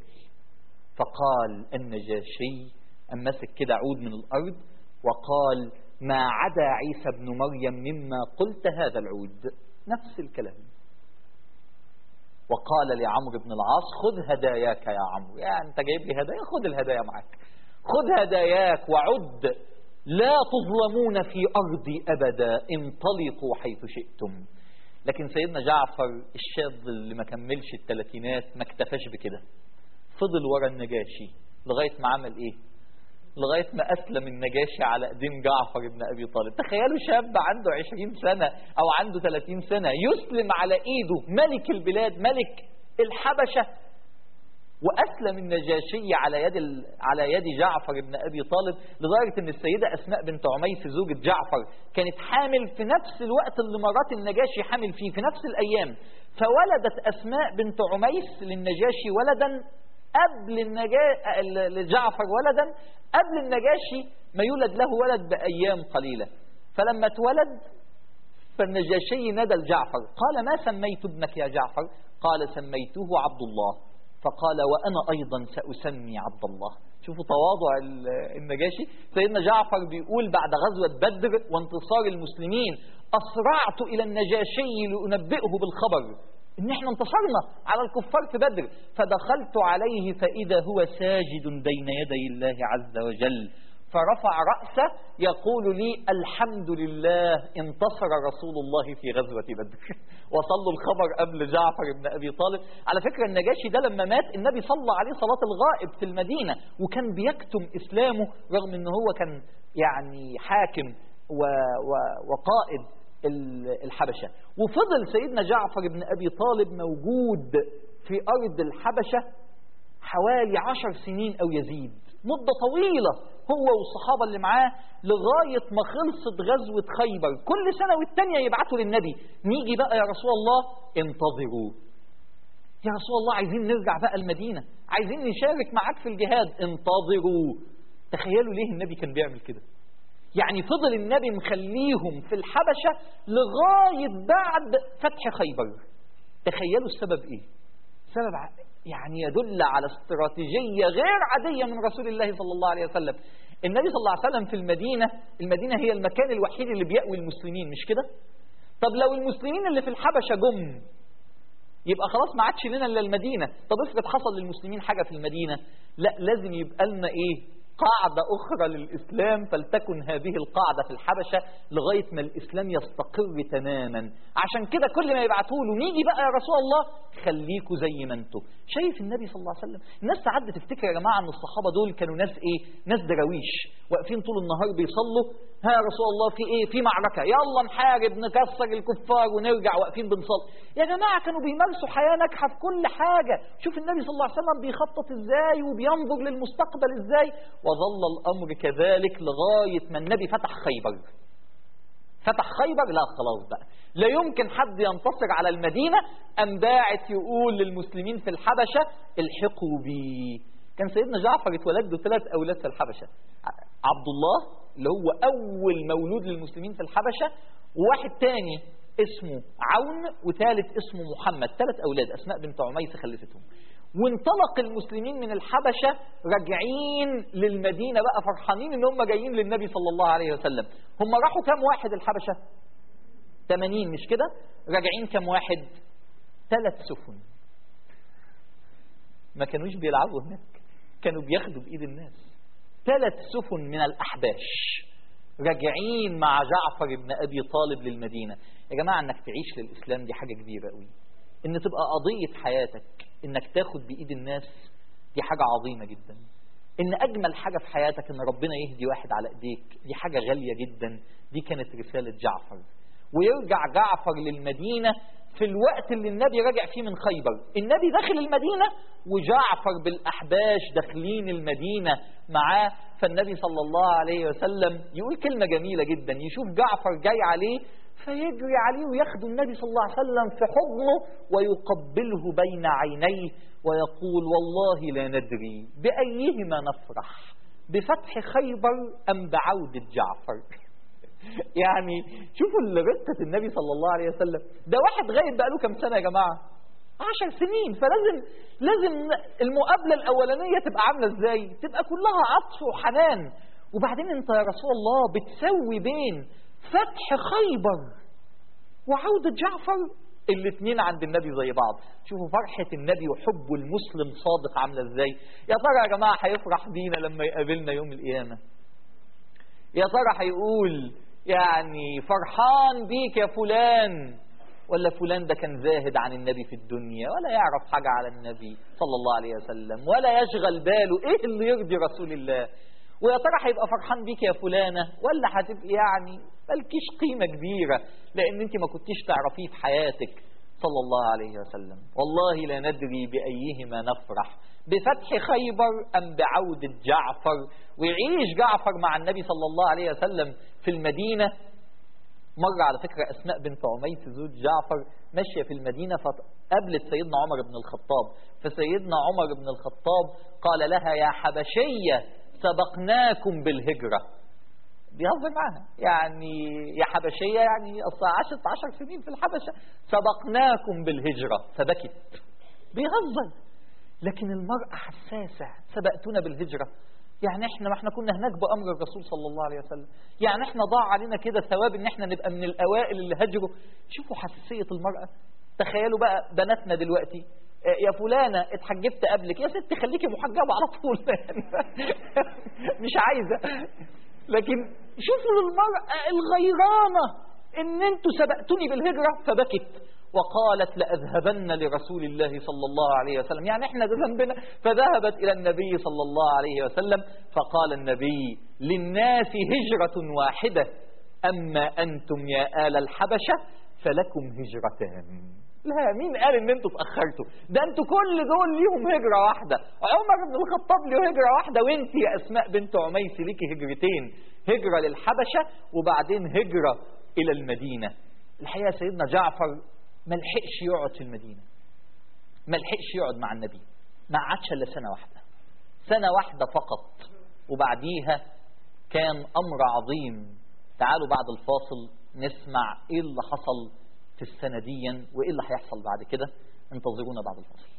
فقال النجاشي أم مسك كده عود من الأرض وقال ما عدا عيسى ابن مريم مما قلت هذا العود نفس الكلام وقال لعمرو بن العاص خذ هداياك يا عمرو يا أنت جايب لي هدايا خذ الهدايا معك خذ هداياك وعد لا تظلمون في أرضي أبدا انطلقوا حيث شئتم لكن سيدنا جعفر الشاب اللي ما كملش الثلاثينات ما اكتفاش بكده فضل ورا النجاشي لغاية ما عمل ايه لغاية ما أسلم النجاشي على قديم جعفر بن أبي طالب تخيلوا شاب عنده عشرين سنة أو عنده ثلاثين سنة يسلم على إيده ملك البلاد ملك الحبشة وأسلم النجاشي على يد ال... على يد جعفر بن أبي طالب لدرجة أن السيدة أسماء بنت عميس زوجة جعفر كانت حامل في نفس الوقت اللي مرات النجاشي حامل فيه في نفس الأيام فولدت أسماء بنت عميس للنجاشي ولدا قبل النجا... لجعفر ولدا قبل النجاشي ما يولد له ولد بأيام قليلة فلما اتولد فالنجاشي ندى لجعفر قال ما سميت ابنك يا جعفر قال سميته عبد الله فقال وأنا أيضا سأسمي عبد الله شوفوا تواضع النجاشي سيدنا جعفر بيقول بعد غزوة بدر وانتصار المسلمين أسرعت إلى النجاشي لأنبئه بالخبر إن إحنا انتصرنا على الكفار في بدر فدخلت عليه فإذا هو ساجد بين يدي الله عز وجل فرفع رأسه يقول لي الحمد لله انتصر رسول الله في غزوة بدر وصلوا الخبر قبل جعفر بن أبي طالب على فكرة النجاشي ده لما مات النبي صلى عليه صلاة الغائب في المدينة وكان بيكتم إسلامه رغم أنه هو كان يعني حاكم و و وقائد الحبشة وفضل سيدنا جعفر بن أبي طالب موجود في أرض الحبشة حوالي عشر سنين أو يزيد مدة طويلة هو والصحابة اللي معاه لغاية ما خلصت غزوة خيبر كل سنة والتانية يبعثوا للنبي نيجي بقى يا رسول الله انتظروا يا رسول الله عايزين نرجع بقى المدينة عايزين نشارك معاك في الجهاد انتظروا تخيلوا ليه النبي كان بيعمل كده يعني فضل النبي مخليهم في الحبشة لغاية بعد فتح خيبر تخيلوا السبب ايه سبب ع- يعني يدل على استراتيجية غير عادية من رسول الله صلى الله عليه وسلم النبي صلى الله عليه وسلم في المدينة المدينة هي المكان الوحيد اللي بيأوي المسلمين مش كده طب لو المسلمين اللي في الحبشة جم يبقى خلاص ما عادش لنا الا المدينه طب افرض حصل للمسلمين حاجه في المدينه لا لازم يبقى لنا ايه قاعدة أخرى للإسلام فلتكن هذه القاعدة في الحبشة لغاية ما الإسلام يستقر تماما عشان كده كل ما يبعتوا له نيجي بقى يا رسول الله خليكوا زي ما انتوا شايف النبي صلى الله عليه وسلم الناس ساعات بتفتكر يا جماعة أن الصحابة دول كانوا ناس إيه ناس دراويش واقفين طول النهار بيصلوا ها يا رسول الله في إيه في معركة يلا نحارب نكسر الكفار ونرجع واقفين بنصلي يا جماعة كانوا بيمارسوا حياة ناجحة في كل حاجة شوف النبي صلى الله عليه وسلم بيخطط إزاي وبينظر للمستقبل إزاي وظل الأمر كذلك لغاية ما النبي فتح خيبر فتح خيبر لا خلاص بقى لا يمكن حد ينتصر على المدينة أم باعت يقول للمسلمين في الحبشة الحقوا بي كان سيدنا جعفر اتولد له ثلاث أولاد في الحبشة عبد الله اللي هو أول مولود للمسلمين في الحبشة وواحد تاني اسمه عون وثالث اسمه محمد ثلاث أولاد أسماء بنت عميس خلفتهم وانطلق المسلمين من الحبشة راجعين للمدينة بقى فرحانين ان هم جايين للنبي صلى الله عليه وسلم هم راحوا كام واحد الحبشة 80 مش كده راجعين كام واحد ثلاث سفن ما كانوش بيلعبوا هناك كانوا بياخدوا بإيد الناس ثلاث سفن من الأحباش راجعين مع جعفر بن أبي طالب للمدينة يا جماعة انك تعيش للإسلام دي حاجة كبيرة قوي ان تبقى قضية حياتك انك تاخد بإيد الناس دي حاجة عظيمة جدا ان اجمل حاجة في حياتك ان ربنا يهدي واحد على ايديك دي حاجة غالية جدا دي كانت رسالة جعفر ويرجع جعفر للمدينة في الوقت اللي النبي راجع فيه من خيبر النبي داخل المدينة وجعفر بالأحباش داخلين المدينة معاه فالنبي صلى الله عليه وسلم يقول كلمة جميلة جدا يشوف جعفر جاي عليه فيجري عليه وياخد النبي صلى الله عليه وسلم في حضنه ويقبله بين عينيه ويقول والله لا ندري بأيهما نفرح بفتح خيبر أم بعودة جعفر يعني شوفوا رقة النبي صلى الله عليه وسلم ده واحد غايب بقاله كام سنة يا جماعة عشر سنين فلازم لازم المقابلة الأولانية تبقى عاملة ازاي تبقى كلها عطف وحنان وبعدين انت يا رسول الله بتسوي بين فتح خيبر وعودة جعفر الاثنين عند النبي زي بعض شوفوا فرحة النبي وحبه المسلم صادق عاملة ازاي يا ترى يا جماعة هيفرح بينا لما يقابلنا يوم القيامة يا ترى هيقول يعني فرحان بيك يا فلان ولا فلان ده كان زاهد عن النبي في الدنيا ولا يعرف حاجة على النبي صلى الله عليه وسلم ولا يشغل باله ايه اللي يرضي رسول الله ويا ترى هيبقى فرحان بيك يا فلانة ولا هتبقي يعني مالكيش قيمة كبيرة لأن أنت ما كنتيش تعرفيه في حياتك صلى الله عليه وسلم والله لا ندري بأيهما نفرح بفتح خيبر أم بعودة جعفر ويعيش جعفر مع النبي صلى الله عليه وسلم في المدينة مرة على فكرة أسماء بنت عميس زوج جعفر ماشية في المدينة فقابلت سيدنا عمر بن الخطاب فسيدنا عمر بن الخطاب قال لها يا حبشية سبقناكم بالهجرة بيهزر معاها يعني يا حبشية يعني أصلا عشت عشر سنين في الحبشة سبقناكم بالهجرة فبكت بيهزر لكن المرأة حساسة سبقتنا بالهجرة يعني احنا ما احنا كنا هناك بأمر الرسول صلى الله عليه وسلم يعني احنا ضاع علينا كده ثواب ان احنا نبقى من الأوائل اللي هجروا شوفوا حساسية المرأة تخيلوا بقى بناتنا دلوقتي يا فلانة اتحجبت قبلك يا ست خليكي محجبة على طول مش عايزة لكن شوفوا المرأة الغيرانة ان انتوا سبقتوني بالهجرة فبكت وقالت لأذهبن لرسول الله صلى الله عليه وسلم يعني احنا ده ذنبنا فذهبت إلى النبي صلى الله عليه وسلم فقال النبي للناس هجرة واحدة أما أنتم يا آل الحبشة فلكم هجرتان لا مين قال ان انتوا اتاخرتوا ده انتوا كل دول ليهم هجره واحده عمر بن الخطاب له هجره واحده وانت يا اسماء بنت عميس ليكي هجرتين هجره للحبشه وبعدين هجره الى المدينه الحقيقه سيدنا جعفر ما لحقش يقعد في المدينه ما لحقش يقعد مع النبي ما قعدش الا سنه واحده سنه واحده فقط وبعديها كان امر عظيم تعالوا بعد الفاصل نسمع ايه اللي حصل في السنة ديا وإيه اللي هيحصل بعد كده انتظرونا بعد الفاصل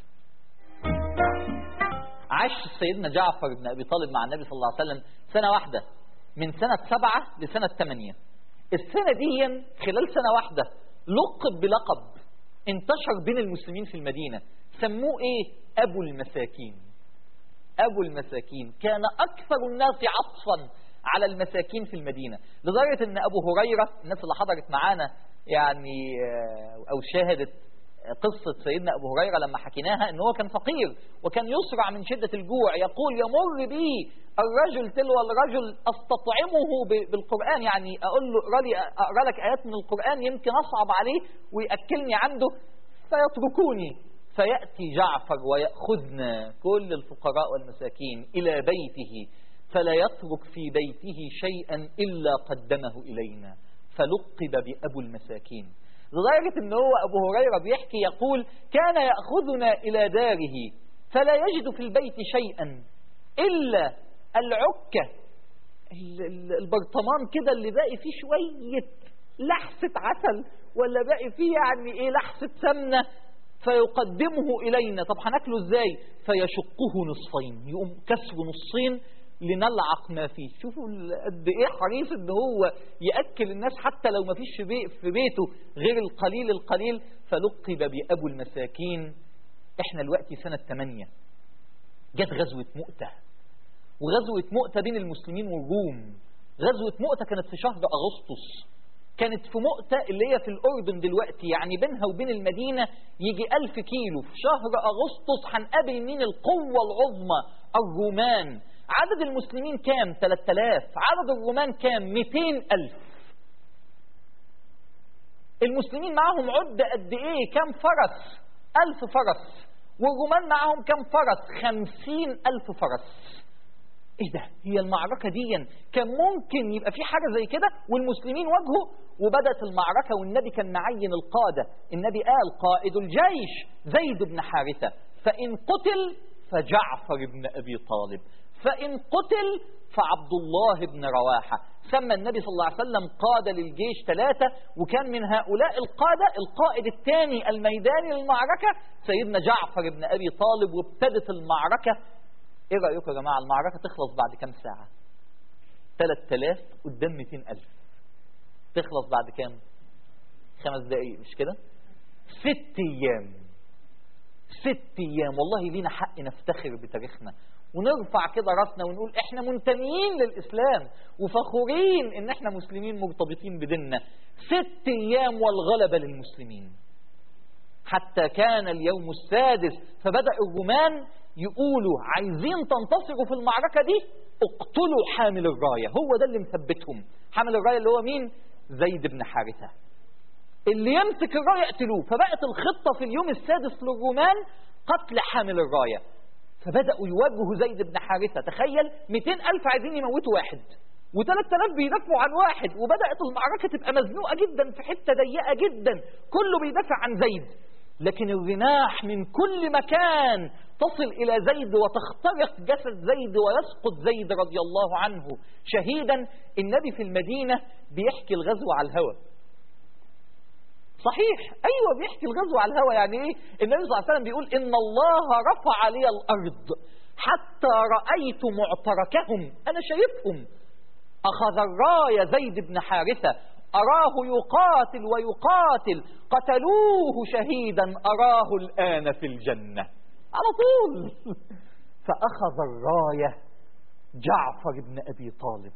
عاش سيدنا جعفر بن أبي طالب مع النبي صلى الله عليه وسلم سنة واحدة من سنة سبعة لسنة ثمانية السنة دي خلال سنة واحدة لقب بلقب انتشر بين المسلمين في المدينة سموه ايه أبو المساكين أبو المساكين كان أكثر الناس عطفا على المساكين في المدينة لدرجة أن أبو هريرة الناس اللي حضرت معانا يعني آه، أو شاهدت قصة سيدنا أبو هريرة لما حكيناها أنه هو كان فقير وكان يسرع من شدة الجوع يقول يمر بي الرجل تلو الرجل أستطعمه ب- بالقرآن يعني أقول له اقرأ لي أقرأ لك آيات من القرآن يمكن أصعب عليه ويأكلني عنده فيتركوني فيأتي جعفر ويأخذنا كل الفقراء والمساكين إلى بيته فلا يترك في بيته شيئا إلا قدمه إلينا فلقب بأبو المساكين لدرجة أن هو أبو هريرة بيحكي يقول كان يأخذنا إلى داره فلا يجد في البيت شيئا إلا العكة ال- ال- البرطمان كده اللي باقي فيه شوية لحسة عسل ولا باقي فيه يعني ايه لحسة سمنة فيقدمه إلينا طب هناكله ازاي فيشقه نصفين يقوم كسره نصين لنلعق ما فيه شوفوا ال- قد ايه حريص ان هو ياكل الناس حتى لو ما فيش في بي- في بيته غير القليل القليل فلقب بابو المساكين احنا دلوقتي سنه 8 جت غزوه مؤته وغزوة مؤتة بين المسلمين والروم غزوة مؤتة كانت في شهر أغسطس كانت في مؤتة اللي هي في الأردن دلوقتي يعني بينها وبين المدينة يجي ألف كيلو في شهر أغسطس هنقابل مين القوة العظمى الرومان عدد المسلمين كام 3000 عدد الرومان كام 200 ألف المسلمين معاهم عدة قد إيه كام فرس ألف فرس والرومان معاهم كام فرس خمسين ألف فرس ايه ده هي المعركة دي كان ممكن يبقى في حاجة زي كده والمسلمين واجهوا وبدأت المعركة والنبي كان معين القادة النبي قال قائد الجيش زيد بن حارثة فإن قتل فجعفر بن أبي طالب فإن قتل فعبد الله بن رواحة سمى النبي صلى الله عليه وسلم قادة للجيش ثلاثة وكان من هؤلاء القادة القائد الثاني الميداني للمعركة سيدنا جعفر بن أبي طالب وابتدت المعركة ايه رأيكم يا جماعة المعركة تخلص بعد كام ساعة 3000 قدام 200000 تخلص بعد كام خمس دقايق مش كده ست ايام ست ايام والله لينا حق نفتخر بتاريخنا ونرفع كده راسنا ونقول احنا منتميين للاسلام وفخورين ان احنا مسلمين مرتبطين بديننا ست ايام والغلبة للمسلمين حتى كان اليوم السادس فبدأ الرومان يقولوا عايزين تنتصروا في المعركة دي اقتلوا حامل الراية هو ده اللي مثبتهم حامل الراية اللي هو مين زيد بن حارثة اللي يمسك الراية اقتلوه فبقت الخطة في اليوم السادس للرومان قتل حامل الراية فبدأوا يواجهوا زيد بن حارثة تخيل 200 ألف عايزين يموتوا واحد و3000 بيدافعوا عن واحد وبدأت المعركة تبقى مزنوقة جدا في حتة ضيقة جدا كله بيدافع عن زيد لكن الرماح من كل مكان تصل إلى زيد وتخترق جسد زيد ويسقط زيد رضي الله عنه شهيدا النبي في المدينة بيحكي الغزو على الهوى صحيح أيوة بيحكي الغزو على الهوى يعني إيه النبي صلى الله عليه وسلم بيقول إن الله رفع لي الأرض حتى رأيت معتركهم أنا شايفهم أخذ الراية زيد بن حارثة أراه يقاتل ويقاتل قتلوه شهيدا أراه الآن في الجنة على طول فأخذ الراية جعفر بن أبي طالب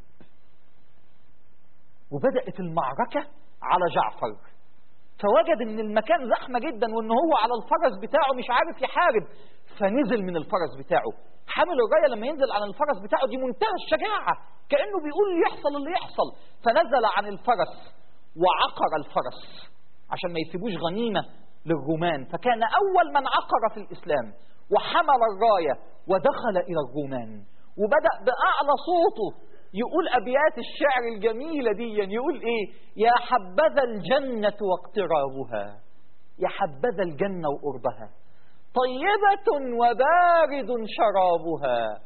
وبدأت المعركة على جعفر فوجد ان المكان زحمة جدا وان هو على الفرس بتاعه مش عارف يحارب فنزل من الفرس بتاعه حامل الراية لما ينزل عن الفرس بتاعه دي منتهى الشجاعة كأنه بيقول يحصل اللي يحصل فنزل عن الفرس وعقر الفرس عشان ما يسيبوش غنيمة للرومان فكان أول من عقر في الإسلام وحمل الراية ودخل إلى الرومان وبدأ بأعلى صوته يقول أبيات الشعر الجميلة دي يقول إيه يا حبذا الجنة واقترابها يا حبذا الجنة وقربها طيبة وبارد شرابها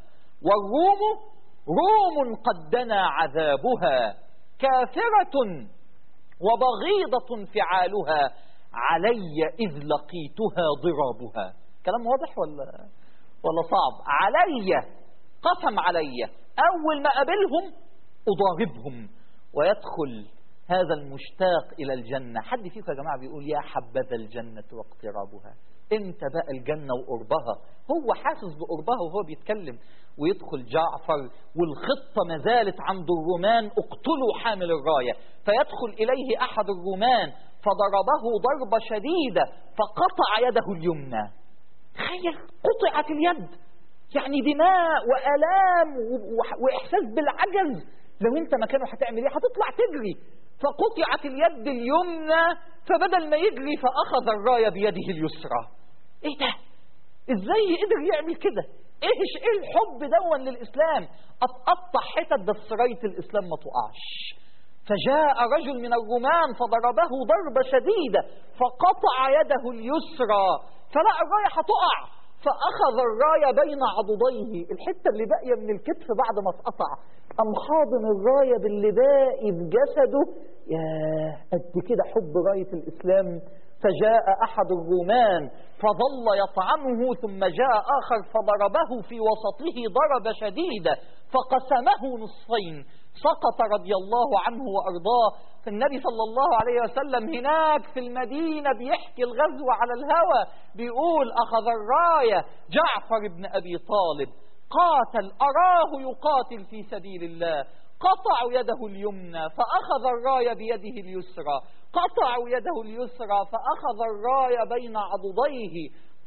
والروم روم قد دنا عذابها كافرة وبغيضة فعالها علي إذ لقيتها ضرابها كلام واضح ولا ولا صعب علي قسم علي أول ما أقابلهم أضاربهم ويدخل هذا المشتاق إلى الجنة حد فيكم يا جماعة بيقول يا حبذا الجنة واقترابها امتى بقى الجنة وقربها هو حاسس بقربها وهو بيتكلم ويدخل جعفر والخطة ما زالت عند الرومان اقتلوا حامل الراية فيدخل إليه أحد الرومان فضربه ضربة شديدة فقطع يده اليمنى تخيل قطعت اليد يعني دماء وآلام و- وإحساس بالعجز لو أنت مكانه هتعمل إيه هتطلع تجري فقطعت اليد اليمنى فبدل ما يجري فأخذ الراية بيده اليسرى إيه ده إزاي قدر يعمل كده إيش إيه الحب دون للإسلام أتقطع حتت بس راية الإسلام ما تقعش فجاء رجل من الرومان فضربه ضربة شديدة فقطع يده اليسرى فلقى الراية هتقع فأخذ الراية بين عضديه الحتة اللي باقية من الكتف بعد ما اتقطع قام حاضن الراية باللي باقي في جسده ياه قد كده حب راية الإسلام فجاء أحد الرومان فظل يطعنه ثم جاء آخر فضربه في وسطه ضربة شديدة فقسمه نصفين سقط رضي الله عنه وأرضاه فالنبي صلى الله عليه وسلم هناك في المدينة بيحكي الغزو على الهوى بيقول أخذ الراية جعفر بن أبي طالب قاتل أراه يقاتل في سبيل الله قطعوا يده اليمنى فأخذ الراية بيده اليسرى قطعوا يده اليسرى فأخذ الراية بين عضديه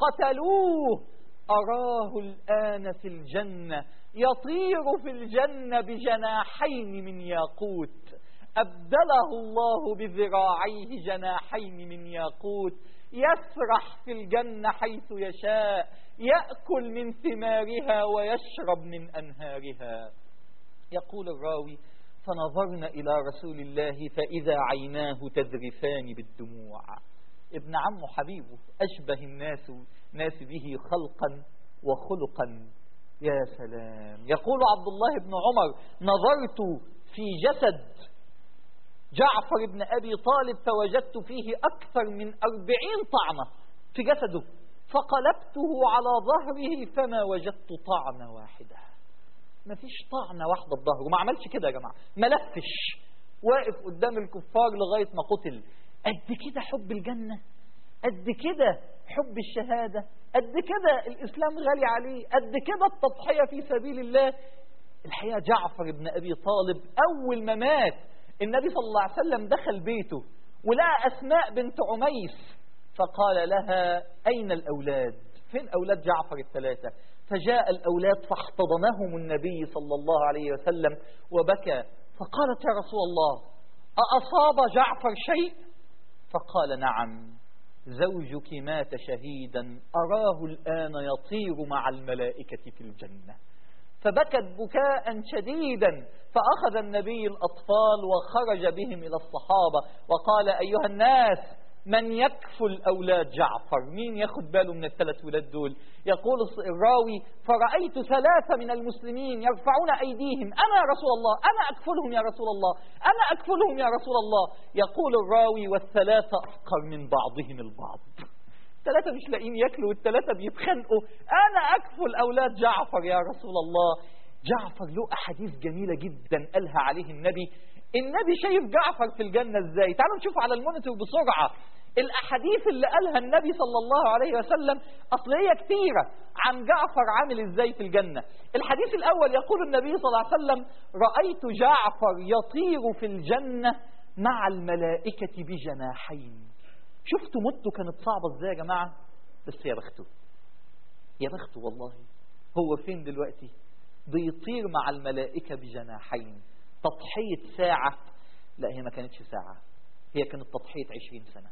قتلوه أراه الآن في الجنة يطير في الجنة بجناحين من ياقوت أبدله الله بذراعيه جناحين من ياقوت يسرح في الجنة حيث يشاء يأكل من ثمارها ويشرب من أنهارها يقول الراوي فنظرنا إلى رسول الله فإذا عيناه تذرفان بالدموع ابن عمه حبيبه أشبه الناس ناس به خلقا وخلقا يا سلام يقول عبد الله بن عمر نظرت في جسد جعفر بن أبي طالب فوجدت فيه أكثر من أربعين طعنة في جسده فقلبته على ظهره فما وجدت طعنة واحدة ما فيش طعنة واحدة في ظهره ما عملش كده يا جماعة ما لفش واقف قدام الكفار لغاية ما قتل قد كده حب الجنة قد كده حب الشهادة قد كده الإسلام غالي عليه قد كده التضحية في سبيل الله الحقيقة جعفر بن أبي طالب أول ما مات النبي صلى الله عليه وسلم دخل بيته ولقى أسماء بنت عميس فقال لها أين الأولاد فين أولاد جعفر الثلاثة فجاء الأولاد فاحتضنهم النبي صلى الله عليه وسلم وبكى فقالت يا رسول الله أأصاب جعفر شيء فقال نعم زوجك مات شهيدا أراه الآن يطير مع الملائكة في الجنة فبكت بكاء شديدا فأخذ النبي الأطفال وخرج بهم إلى الصحابة وقال أيها الناس من يكفل أولاد جعفر مين ياخد باله من الثلاث ولاد دول يقول الراوي فرأيت ثلاثة من المسلمين يرفعون أيديهم أنا يا رسول الله أنا أكفلهم يا رسول الله أنا أكفلهم يا رسول الله يقول الراوي والثلاثة أفقر من بعضهم البعض الثلاثة مش لاقيين ياكلوا والثلاثة بيتخانقوا أنا أكفل أولاد جعفر يا رسول الله جعفر له أحاديث جميلة جدا قالها عليه النبي النبي شايف جعفر في الجنة ازاي تعالوا نشوف على المونيتور بسرعة الأحاديث اللي قالها النبي صلى الله عليه وسلم أصل هي كتيرة عن جعفر عامل ازاي في الجنة الحديث الأول يقول النبي صلى الله عليه وسلم رأيت جعفر يطير في الجنة مع الملائكة بجناحين شفتوا موته كانت صعبة ازاي يا جماعة بس يا بخته يا بخته والله هو فين دلوقتي بيطير مع الملائكة بجناحين تضحية ساعة لا هي ما كانتش ساعة هي كانت تضحية عشرين سنة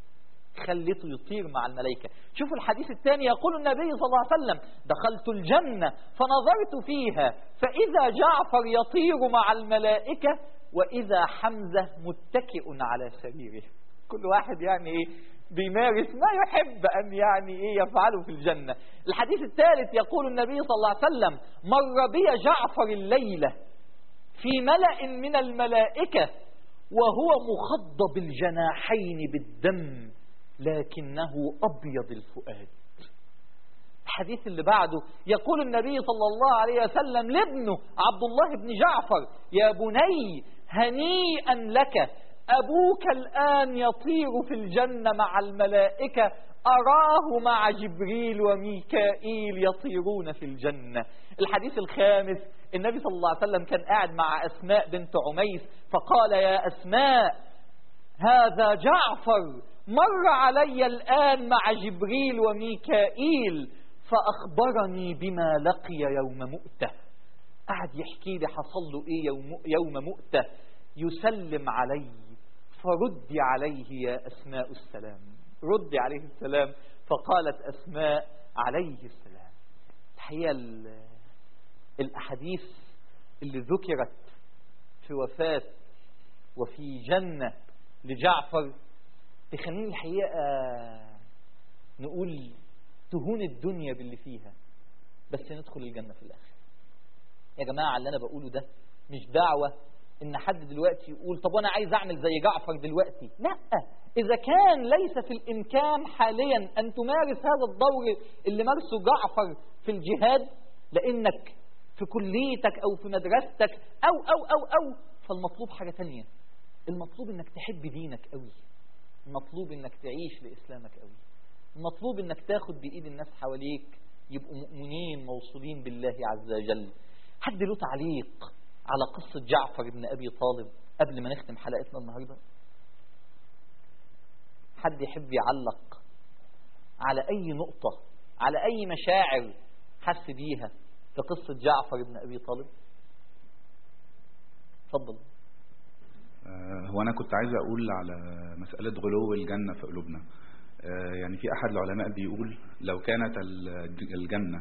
خليته يطير مع الملائكة شوفوا الحديث الثاني يقول النبي صلى الله عليه وسلم دخلت الجنة فنظرت فيها فإذا جعفر يطير مع الملائكة وإذا حمزة متكئ على سريره كل واحد يعني إيه بيمارس ما يحب أن يعني إيه يفعله في الجنة الحديث الثالث يقول النبي صلى الله عليه وسلم مر بي جعفر الليلة في ملأ من الملائكة وهو مخضب الجناحين بالدم لكنه أبيض الفؤاد الحديث اللي بعده يقول النبي صلى الله عليه وسلم لابنه عبد الله بن جعفر يا بني هنيئا لك أبوك الآن يطير في الجنة مع الملائكة أراه مع جبريل وميكائيل يطيرون في الجنة الحديث الخامس النبي صلى الله عليه وسلم كان قاعد مع أسماء بنت عميس فقال يا أسماء هذا جعفر مر علي الآن مع جبريل وميكائيل فأخبرني بما لقي يوم مؤتة قعد يحكي لي حصل له إيه يوم, يوم مؤتة يسلم علي فردي عليه يا أسماء السلام ردي عليه السلام فقالت أسماء عليه السلام الحقيقة الأحاديث اللي ذكرت في وفاة وفي جنة لجعفر تخليني الحقيقة نقول تهون الدنيا باللي فيها بس ندخل الجنة في الآخر يا جماعة اللي أنا بقوله ده مش دعوة إن حد دلوقتي يقول طب أنا عايز أعمل زي جعفر دلوقتي لا إذا كان ليس في الإمكان حاليا أن تمارس هذا الدور اللي مارسه جعفر في الجهاد لأنك في كليتك أو في مدرستك أو أو أو أو فالمطلوب حاجة تانية المطلوب إنك تحب دينك قوي المطلوب إنك تعيش لإسلامك قوي المطلوب إنك تاخد بإيد الناس حواليك يبقوا مؤمنين موصولين بالله عز وجل حد له تعليق على قصة جعفر بن أبي طالب قبل ما نختم حلقتنا النهاردة حد يحب يعلق على أي نقطة على أي مشاعر حس بيها في قصة جعفر بن أبي طالب تفضل هو أنا كنت عايز أقول على مسألة غلو الجنة في قلوبنا يعني في أحد العلماء بيقول لو كانت الجنة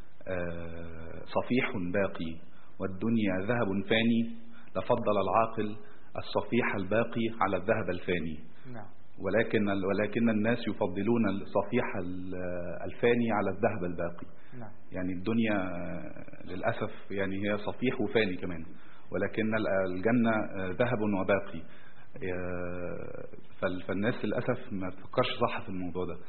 صفيح باقي والدنيا ذهب فاني لفضل العاقل الصفيح الباقي على الذهب الفاني نعم ولكن ولكن الناس يفضلون الصفيح الفاني على الذهب الباقي نعم يعني الدنيا للأسف يعني هي صفيح وفاني كمان ولكن الجنة ذهب وباقي فالناس للأسف ما تفكرش صح في الموضوع ده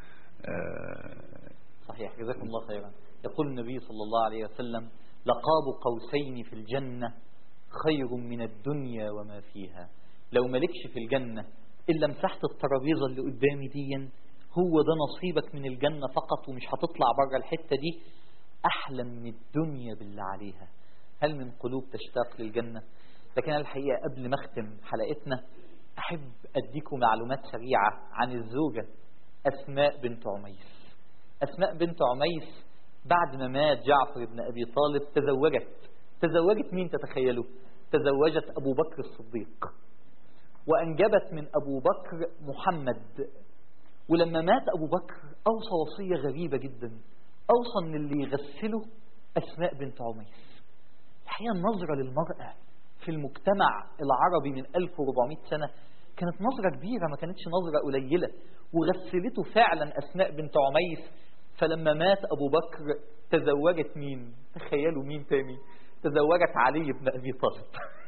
صحيح جزاكم الله خيرا يقول النبي صلى الله عليه وسلم لقاب قوسين في الجنة خير من الدنيا وما فيها لو ملكش في الجنة إلا مسحت الترابيزة اللي قدامي دي هو ده نصيبك من الجنة فقط ومش هتطلع بره الحتة دي أحلى من الدنيا باللي عليها هل من قلوب تشتاق للجنة لكن الحقيقة قبل ما أختم حلقتنا أحب أديكم معلومات سريعة عن الزوجة أسماء بنت عميس أسماء بنت عميس بعد ما مات جعفر بن أبي طالب تزوجت تزوجت مين تتخيلوا تزوجت أبو بكر الصديق وأنجبت من أبو بكر محمد ولما مات أبو بكر أوصى وصية غريبة جدا أوصى أن اللي يغسله أسماء بنت عميس الحقيقة النظرة للمرأة في المجتمع العربي من 1400 سنة كانت نظرة كبيرة ما كانتش نظرة قليلة وغسلته فعلا أسماء بنت عميس فلما مات أبو بكر تزوجت مين تخيلوا مين تاني تزوجت علي بن أبي طالب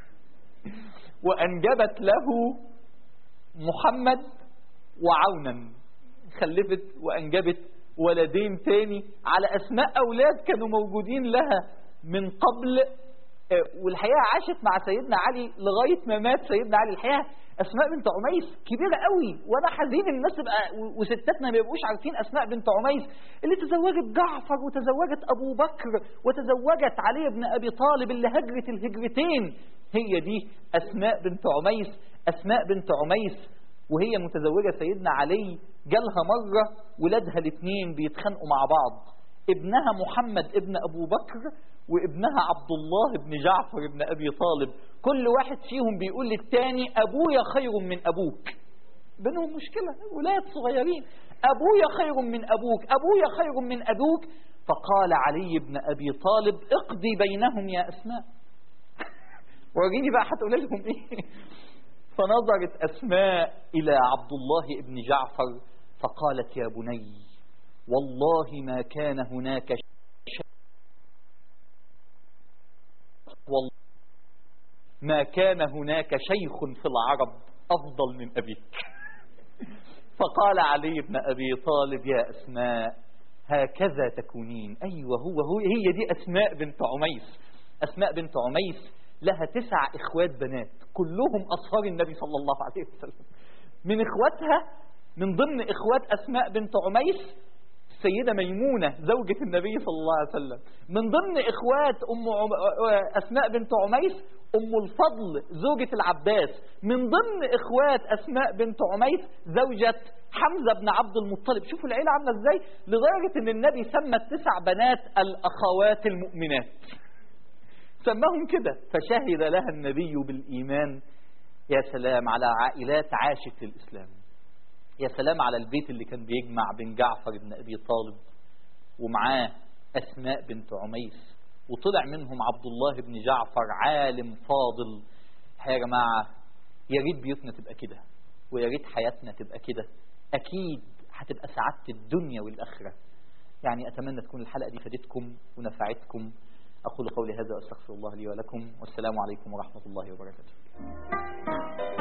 وأنجبت له محمد وعونا خلفت وأنجبت ولدين تاني على أسماء أولاد كانوا موجودين لها من قبل والحقيقة عاشت مع سيدنا علي لغاية ما مات سيدنا علي الحقيقة أسماء بنت عميس كبيرة قوي وأنا حزين الناس تبقى وستاتنا ما يبقوش عارفين أسماء بنت عميس اللي تزوجت جعفر وتزوجت أبو بكر وتزوجت علي بن أبي طالب اللي هجرت الهجرتين هي دي أسماء بنت عميس أسماء بنت عميس وهي متزوجة سيدنا علي جالها مرة ولادها الاثنين بيتخانقوا مع بعض ابنها محمد ابن أبو بكر وابنها عبد الله بن جعفر بن أبي طالب كل واحد فيهم بيقول للتاني أبويا خير من أبوك بينهم مشكلة ولاد صغيرين أبويا خير من أبوك أبويا خير من أبوك فقال علي بن أبي طالب اقضي بينهم يا أسماء وريني بقى هتقول لهم إيه فنظرت أسماء إلى عبد الله بن جعفر فقالت يا بني والله ما كان هناك شيء والله ما كان هناك شيخ في العرب أفضل من أبيك فقال علي بن أبي طالب يا أسماء هكذا تكونين أيوة هو, هو هي دي أسماء بنت عميس أسماء بنت عميس لها تسع إخوات بنات كلهم أصهار النبي صلى الله عليه وسلم من إخواتها من ضمن إخوات أسماء بنت عميس السيدة ميمونة زوجة النبي صلى الله عليه وسلم من ضمن إخوات أم عم... أسماء بنت عميس أم الفضل زوجة العباس من ضمن إخوات أسماء بنت عميس زوجة حمزة بن عبد المطلب شوفوا العيلة عاملة إزاي لدرجة أن النبي سمى التسع بنات الأخوات المؤمنات سماهم كده فشهد لها النبي بالإيمان يا سلام على عائلات عاشت للإسلام يا سلام على البيت اللي كان بيجمع بين جعفر بن أبي طالب ومعاه أسماء بنت عميس وطلع منهم عبد الله بن جعفر عالم فاضل يا جماعة يا ريت بيوتنا تبقى كده ويا ريت حياتنا تبقى كده أكيد هتبقى سعادة الدنيا والآخرة يعني أتمنى تكون الحلقة دي فادتكم ونفعتكم أقول قولي هذا وأستغفر الله لي ولكم والسلام عليكم ورحمة الله وبركاته